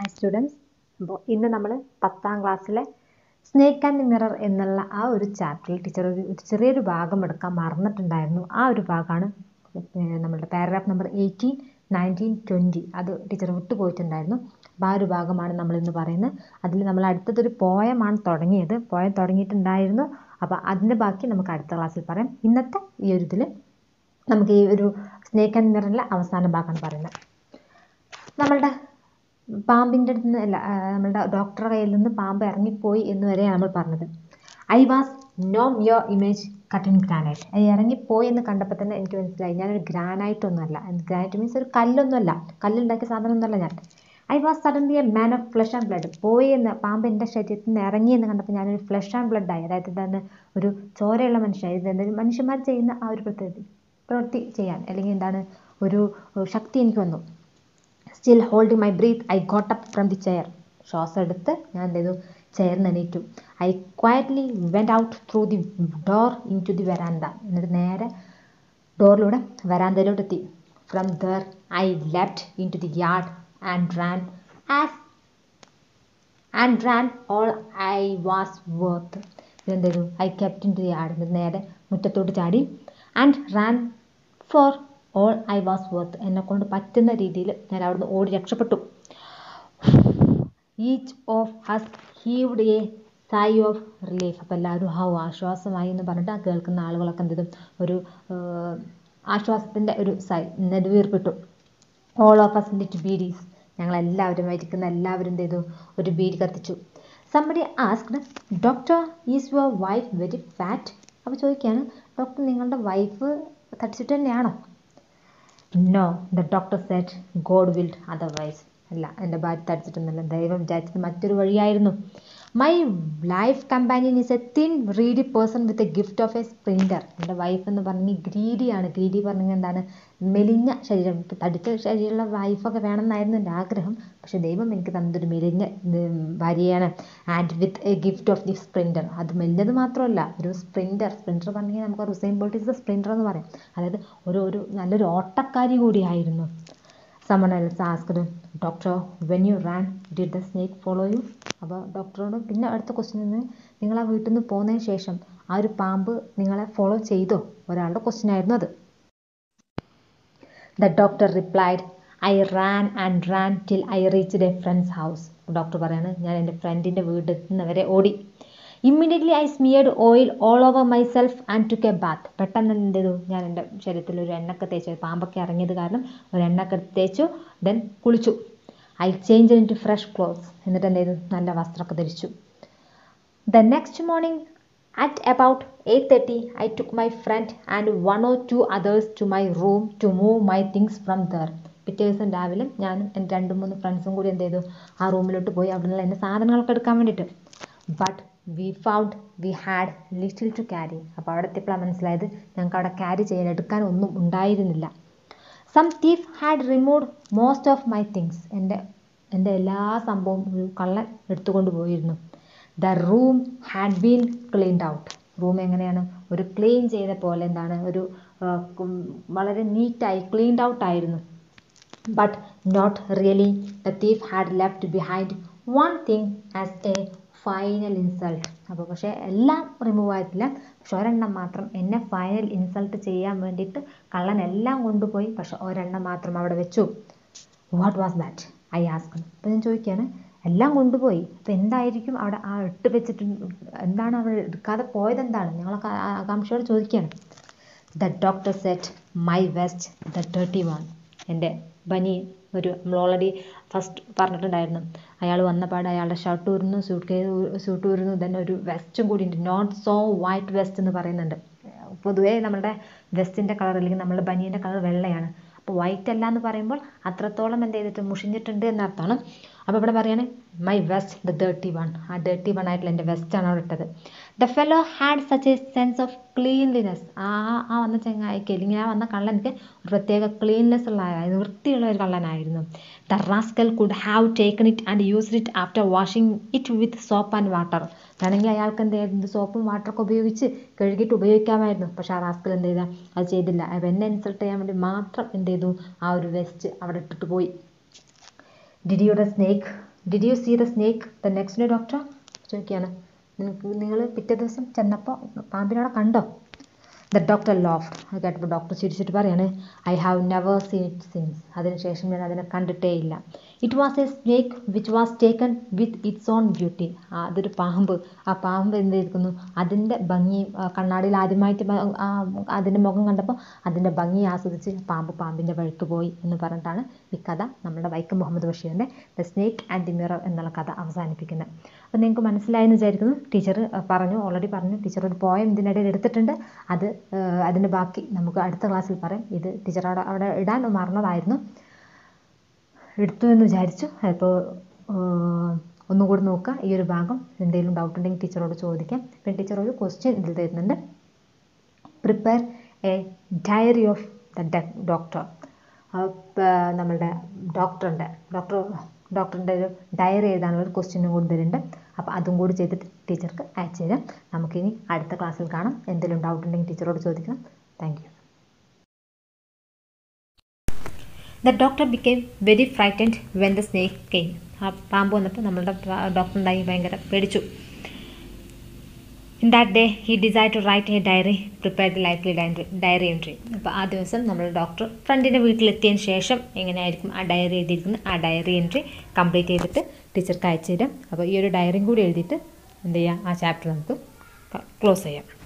Hi students അപ്പോൾ ഇന്ന് നമ്മൾ പത്താം ക്ലാസ്സിലെ സ്നേക്ക് ആൻഡ് മിറർ എന്നുള്ള ആ ഒരു ചാപ്റ്ററിൽ ടീച്ചർ ഒരു ഒരു ചെറിയൊരു ഭാഗം എടുക്കാൻ മറന്നിട്ടുണ്ടായിരുന്നു ആ ഒരു ഭാഗമാണ് നമ്മളുടെ paragraph number eighteen nineteen twenty അത് ടീച്ചർ വിട്ടുപോയിട്ടുണ്ടായിരുന്നു അപ്പോൾ ആ ഒരു ഭാഗമാണ് നമ്മളിന്ന് പറയുന്നത് അതിൽ നമ്മൾ അടുത്തതൊരു പോയമാണ് തുടങ്ങിയത് പോയം തുടങ്ങിയിട്ടുണ്ടായിരുന്നു അപ്പോൾ അതിൻ്റെ ബാക്കി നമുക്ക് അടുത്ത ക്ലാസ്സിൽ പറയാം ഇന്നത്തെ ഈ ഒരു ഇതിൽ നമുക്ക് ഈ ഒരു സ്നേക്ക് ആൻഡ് മിററിലെ അവസാന ഭാഗമാണ് പറയുന്നത് നമ്മളുടെ പാമ്പിൻ്റെ അടുത്ത് നിന്ന് അല്ല ആ, നമ്മളുടെ ഡോക്ടറുടെ കയ്യിൽ നിന്ന് പാമ്പ് ഇറങ്ങിപ്പോയി എന്ന് വരെയാണ് നമ്മൾ പറഞ്ഞത് I was no your image cutting granite അത് ഇറങ്ങിപ്പോയി എന്ന് കണ്ടപ്പോൾ തന്നെ എനിക്ക് മനസ്സിലായി ഞാനൊരു ഗ്രാനൈറ്റ് ഒന്നുമല്ല ഗ്രാനൈറ്റ് മീൻസ് ഒരു കല്ലൊന്നുമല്ല കല്ലുണ്ടാക്കിയ സാധനമൊന്നുമല്ല ഞാൻ I was suddenly a man of flesh and blood പോയി എന്ന് പാമ്പ് എൻ്റെ ശരീരത്തിൽ നിന്ന് ഇറങ്ങി എന്ന് കണ്ടപ്പോൾ ഞാനൊരു ഫ്ലഷ് ആൻഡ് ബ്ലഡ് ആയി അതായത് എന്താണ് ഒരു ചോരയുള്ള മനുഷ്യൻ ഇത് എന്തൊരു മനുഷ്യന്മാർ ചെയ്യുന്ന ആ ഒരു പ്രത്യേകത പ്രവൃത്തി ചെയ്യാൻ അല്ലെങ്കിൽ എന്താണ് ഒരു ശക്തി എനിക്ക് വന്നു still holding my breath I got up from the chair ശ്വാസം എടുത്ത് ഞാൻ എന്ത് ചെയ്തു ചെയർന്ന് എണീറ്റു I quietly went out through the door into the വരാന്ത എന്നിട്ട് നേരെ ഡോറിലൂടെ വരാന്തയിലോട്ട് എത്തി from there I left into the yard and ran as and ran all I was worth ഇതെന്ത് ചെയ്തു I kept into the yard എന്നിട്ട് നേരെ മുറ്റത്തോട്ട് ചാടി and ran for all I was worth എന്നെ കൊണ്ട് പറ്റുന്ന രീതിയിൽ ഞാൻ അവിടുന്ന് ഓടി രക്ഷപ്പെട്ടു each of us heaved a sigh of relief അപ്പോൾ എല്ലാവരും ഹൗ ആശ്വാസമായി എന്ന് പറഞ്ഞിട്ട് ആ കേൾക്കുന്ന ആളുകളൊക്കെ എന്ത് ചെയ്തു ഒരു ആശ്വാസത്തിൻ്റെ ഒരു സൈ നെടുവീർപ്പിട്ടു all of us lit beedis ഞങ്ങളെല്ലാവരും ഇരിക്കുന്ന എല്ലാവരും എന്ത് ചെയ്തു ഒരു ബീഡി കത്തിച്ചു somebody asked doctor is your wife very fat അപ്പോൾ ചോദിക്കുകയാണ് ഡോക്ടർ നിങ്ങളുടെ വൈഫ് തടിച്ചിട്ട് തന്നെയാണോ no the doctor said God willed otherwise അല്ല എൻ്റെ ഭാര്യ തടിച്ചിട്ടൊന്നുമല്ല ദൈവം വിചാരിച്ചത് മറ്റൊരു വഴിയായിരുന്നു my life companion is a thin reedy person with a gift of a sprinter എൻ്റെ വൈഫ് എന്ന് പറഞ്ഞെങ്കിൽ ഗ്രീഡിയാണ് ഗ്രീഡി പറഞ്ഞെങ്കിൽ എന്താണ് മെലിഞ്ഞ ശരീരം ഇപ്പം തടിച്ച ശരീരമുള്ള വൈഫൊക്കെ വേണമെന്നായിരുന്നു എൻ്റെ ആഗ്രഹം പക്ഷെ ദൈവം എനിക്ക് തന്നതൊരു മെലിഞ്ഞ ഉം, ഭാര്യയാണ് and with a gift of the sprinter അത് മെലിഞ്ഞത് മാത്രമല്ല ഒരു സ്പ്രിൻറ്റർ സ്പ്രിൻറ്റർ പറഞ്ഞെങ്കിൽ നമുക്ക് Usain Bolt is the sprinter എന്ന് പറയും അതായത് ഒരു ഒരു നല്ലൊരു ഓട്ടക്കാരി കൂടിയായിരുന്നു someone else asked doctor when you ran did the snake follow you അപ്പോൾ ഡോക്ടറോട് പിന്നെ അടുത്ത ക്വസ്റ്റ്യൻ നിന്ന് നിങ്ങൾ ആ വീട്ടിൽ നിന്ന് പോന്നതിന് ശേഷം ആ ഒരു പാമ്പ് നിങ്ങളെ ഫോളോ ചെയ്തോ ഒരാളുടെ ക്വസ്റ്റ്യൻ ആയിരുന്നു അത് the doctor replied I ran and ran till I reached a friend's house doctor പറയാണ് ഞാൻ എൻ്റെ ഫ്രണ്ടിൻ്റെ വീട് എത്തുന്നവരെ ഓടി immediately I smeared oil all over myself and took a bath പെട്ടെന്ന് എന്ത് ചെയ്തു ഞാൻ എൻ്റെ ശരീരത്തിൽ ഒരു എണ്ണൊക്കെ തേച്ചു പാമ്പൊക്കെ ഇറങ്ങിയത് കാരണം ഒരു എണ്ണൊക്കെ തേച്ചു ദെൻ കുളിച്ചു I change into fresh clothes എന്നിട്ട് എന്ത് ചെയ്തു നല്ല വസ്ത്രമൊക്കെ ധരിച്ചു The next morning at about 8:30 I took my friend and one or two others to my room to move my things from there. പിറ്റേ ദിവസം രാവിലെ ഞാനും എൻ്റെ രണ്ട് മൂന്ന് ഫ്രണ്ട്സും കൂടി എന്ത് ചെയ്തു ആ റൂമിലോട്ട് പോയി അവിടെ നിന്നുള്ള എൻ്റെ സാധനങ്ങളൊക്കെ എടുക്കാൻ വേണ്ടിയിട്ട് but we found we had little to carry അപ്പോൾ അവിടെ എത്തിയപ്പോഴാണ് മനസ്സിലായത് ഞങ്ങൾക്ക് അവിടെ ക്യാരി ചെയ്യാൻ എടുക്കാൻ ഒന്നും ഉണ്ടായിരുന്നില്ല some thief had removed most of my things എൻ്റെ എൻ്റെ എല്ലാ സംഭവവും ഒരു കള്ളൻ എടുത്തുകൊണ്ട് പോയിരുന്നു the room had been cleaned out room എങ്ങനെയാണ് ഒരു ക്ലീൻ ചെയ്ത പോലെ എന്താണ് ഒരു ആ, കും- വളരെ നീറ്റായി ക്ലീൻഡ് ഔട്ട് ആയിരുന്നു but not really the thief had left behind one thing as a final insult അപ്പോൾ പക്ഷേ എല്ലാം റിമൂവ് ആയിട്ടില്ല പക്ഷെ ഒരെണ്ണം മാത്രം എന്നെ ഫൈനൽ ഇൻസൾട്ട് ചെയ്യാൻ വേണ്ടിയിട്ട് കള്ളൻ എല്ലാം കൊണ്ടുപോയി പക്ഷെ ഒരെണ്ണം മാത്രം അവിടെ വെച്ചു what was that I ask അപ്പോൾ ഞാൻ ചോദിക്കുകയാണ് എല്ലാം കൊണ്ടുപോയി അപ്പോൾ എന്തായിരിക്കും അവിടെ ആ ഇട്ട് വെച്ചിട്ട് എന്താണ് അവിടെ എടുക്കാതെ പോയത് എന്താണ് ഞങ്ങളൊക്കെ ആ- ആകാംക്ഷയോട് ചോദിക്കുകയാണ് the doctor said my vest the dirty one എൻ്റെ ബനി ഒരു നമ്മൾ ഓൾറെഡി ഫസ്റ്റ് പറഞ്ഞിട്ടുണ്ടായിരുന്നു അയാൾ വന്നപാട് അയാളുടെ ഷർട്ട് ഊരുന്നു സൂട്ട് കേസ് സൂട്ട് ഊരുന്നു ദെൻ ഒരു വെസ്റ്റും കൂടി ഉണ്ട് നോട്ട് സോ വൈറ്റ് വെസ്റ്റ് എന്ന് പറയുന്നുണ്ട് പൊതുവേ നമ്മുടെ വെസ്റ്റിൻ്റെ കളർ അല്ലെങ്കിൽ നമ്മുടെ ബനിയൻ്റെ കളർ വെള്ളയാണ് അപ്പോൾ വൈറ്റ് അല്ല എന്ന് പറയുമ്പോൾ അത്രത്തോളം എന്ത് ചെയ്തിട്ട് മുഷിഞ്ഞിട്ടുണ്ട് എന്നർത്ഥമാണ് അപ്പോൾ ഇവിടെ പറയാണ് my vest the dirty one ആ ഡേർട്ടി വൺ ആയിട്ടുള്ള എൻ്റെ വെസ്റ്റാണ് അവിടെ ഇട്ടത് the fellow had such a sense of cleanliness ആ ആ വന്ന ചങ്ങായിക്ക് അല്ലെങ്കിൽ ആ വന്ന കള്ളനിക്ക് ഒരു പ്രത്യേക ക്ലീൻനെസ് ഉള്ള അതായത് വൃത്തിയുള്ള ഒരു കള്ളനായിരുന്നു the rascal could have taken it and used it after washing it with soap and water വേണമെങ്കിൽ അയാൾക്ക് എന്ത് ചെയ്തു സോപ്പും വാട്ടറൊക്കെ ഉപയോഗിച്ച് കഴുകിയിട്ട് ഉപയോഗിക്കാമായിരുന്നു പക്ഷെ ആ റാസ്കൽ എന്ത് ചെയ്താൽ അത് ചെയ്തില്ല അപ്പോൾ എന്നെ ഇൻസൾട്ട് ചെയ്യാൻ വേണ്ടി മാത്രം എന്ത് ചെയ്തു ആ ഒരു വെസ്റ്റ് അവിടെ ഇട്ടിട്ട് പോയി did your snake did you see the snake the next day doctor ചോദിക്കുകയാണ് നിങ്ങൾക്ക് നിങ്ങൾ പിറ്റേ ദിവസം ചെന്നപ്പോൾ പാമ്പിനവിടെ കണ്ടോ ദ ഡോക്ടർ ലോഫ് അത് കേട്ടപ്പോൾ ഡോക്ടർ ചിരിച്ചിട്ട് പറയാണ് I have never seen it since അതിനുശേഷം ഞാൻ അതിനെ കണ്ടിട്ടേ ഇല്ല it was a snake which was taken with its own beauty അതൊരു പാമ്പ് ആ പാമ്പ് എന്ത് ചെയ്തിരിക്കുന്നു അതിൻ്റെ ഭംഗി ആ, കണ്ണാടിയിൽ ആദ്യമായിട്ട് ബ- ആ അതിൻ്റെ മുഖം കണ്ടപ്പോൾ അതിൻ്റെ ഭംഗി ആസ്വദിച്ച് പാമ്പ് പാമ്പിൻ്റെ വഴിക്ക് പോയി എന്ന് പറഞ്ഞിട്ടാണ് ഈ കഥ നമ്മുടെ വൈക്കം മുഹമ്മദ് ബഷീറിൻ്റെ the snake and the mirror എന്നുള്ള കഥ അവസാനിപ്പിക്കുന്നത് അപ്പോൾ നിങ്ങൾക്ക് മനസ്സിലായെന്ന് വിചാരിക്കുന്നു ടീച്ചർ പറഞ്ഞു ഓൾറെഡി പറഞ്ഞു ടീച്ചർ ഒരു പോയം ഇതിനിടയിൽ എടുത്തിട്ടുണ്ട് അത് ആ, അതിൻ്റെ ബാക്കി നമുക്ക് അടുത്ത ക്ലാസ്സിൽ പറയാം ഇത് ടീച്ചർ അവിടെ അവിടെ ഇടാൻ മറന്നതായിരുന്നു എടുത്തു എന്ന് വിചാരിച്ചു അപ്പോൾ ഒന്നുകൂടി നോക്കുക ഈ ഒരു ഭാഗം എന്തെങ്കിലും ഡൗട്ട് ഉണ്ടെങ്കിൽ ടീച്ചറോട് ചോദിക്കാം പിന്നെ ടീച്ചർ ഒരു ക്വസ്റ്റ്യൻ ഇതിൽ തരുന്നുണ്ട് prepare a diary of the doctor നമ്മളുടെ ഡോക്ടറിൻ്റെ ഡോക്ടർ ഡോക്ടറിൻ്റെ ഒരു ഡയറി എഴുതാനുള്ള ഒരു ക്വസ്റ്റ്യനും കൂടി തരുന്നുണ്ട് അപ്പോൾ അതും കൂടി ചെയ്തിട്ട് ടീച്ചർക്ക് അയച്ചു തരാം നമുക്കിനി അടുത്ത ക്ലാസ്സിൽ കാണാം എന്തെങ്കിലും ഡൗട്ട് ഉണ്ടെങ്കിൽ ടീച്ചറോട് ചോദിക്കണം thank you the doctor became very frightened when the snake came ആ പാമ്പ് വന്നപ്പോൾ നമ്മളുടെ ഡോക്ടർ ഉണ്ടായി ഭയങ്കര പേടിച്ചു in that day he decide to write a diary prepare the ലൈഫ്ലി ഡയറി എൻട്രി അപ്പോൾ ആ ദിവസം നമ്മൾ ഡോക്ടർ ഫ്രണ്ടിൻ്റെ വീട്ടിലെത്തിയതിന് ശേഷം എങ്ങനെയായിരിക്കും ആ ഡയറി എഴുതിയിരിക്കുന്നത് ആ ഡയറി എൻട്രി കംപ്ലീറ്റ് ചെയ്തിട്ട് ടീച്ചർക്ക് അയച്ചു തരാം അപ്പോൾ ഈ ഒരു ഡയറിയും കൂടി എഴുതിയിട്ട് എന്ത് ചെയ്യാം ആ ചാപ്റ്റർ നമുക്ക് ക്ലോസ് ചെയ്യാം